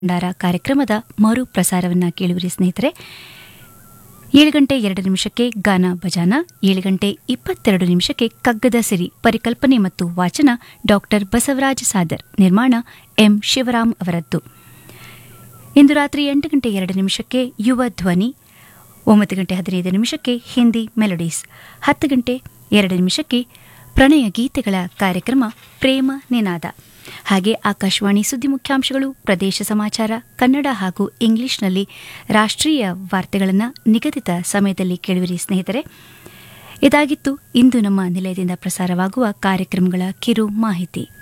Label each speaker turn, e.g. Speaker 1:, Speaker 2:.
Speaker 1: ಭಂಡಾರ ಕಾರ್ಯಕ್ರಮದ ಮರು ಪ್ರಸಾರವನ್ನ ಕೇಳುವಿರಿ ಸ್ನೇಹಿತರೆ ಏಳು ಗಂಟೆ ಎರಡು ನಿಮಿಷಕ್ಕೆ ಗಾನ ಭಜಾನ ಏಳು ಗಂಟೆ ಇಪ್ಪತ್ತೆರಡು ನಿಮಿಷಕ್ಕೆ ಕಗ್ಗದ ಸಿರಿ ಪರಿಕಲ್ಪನೆ ಮತ್ತು ವಾಚನ ಡಾಕ್ಟರ್ ಬಸವರಾಜ ಸಾದರ್ ನಿರ್ಮಾಣ ಎಂ ಶಿವರಾಮ್ ಅವರದ್ದು ಇಂದು ರಾತ್ರಿ ಎಂಟು ಗಂಟೆ ಎರಡು ನಿಮಿಷಕ್ಕೆ ಯುವ ಧ್ವನಿ ಒಂಬತ್ತು ಗಂಟೆ ಹದಿನೈದು ನಿಮಿಷಕ್ಕೆ ಹಿಂದಿ ಮೆಲೋಡೀಸ್ ಹತ್ತು ಗಂಟೆ ಎರಡು ನಿಮಿಷಕ್ಕೆ ಪ್ರಣಯ ಗೀತೆಗಳ ಕಾರ್ಯಕ್ರಮ ಪ್ರೇಮ ನಿನಾದ ಹಾಗೆ ಆಕಾಶವಾಣಿ ಸುದ್ದಿ ಮುಖ್ಯಾಂಶಗಳು ಪ್ರದೇಶ ಸಮಾಚಾರ ಕನ್ನಡ ಹಾಗೂ ಇಂಗ್ಲಿಷ್ನಲ್ಲಿ ರಾಷ್ಟ್ರೀಯ ವಾರ್ತೆಗಳನ್ನು ನಿಗದಿತ ಸಮಯದಲ್ಲಿ ಕೇಳುವಿರಿ ಸ್ನೇಹಿತರೆ ಇದಾಗಿತ್ತು ಇಂದು ನಮ್ಮ ನಿಲಯದಿಂದ ಪ್ರಸಾರವಾಗುವ ಕಾರ್ಯಕ್ರಮಗಳ ಕಿರು ಮಾಹಿತಿ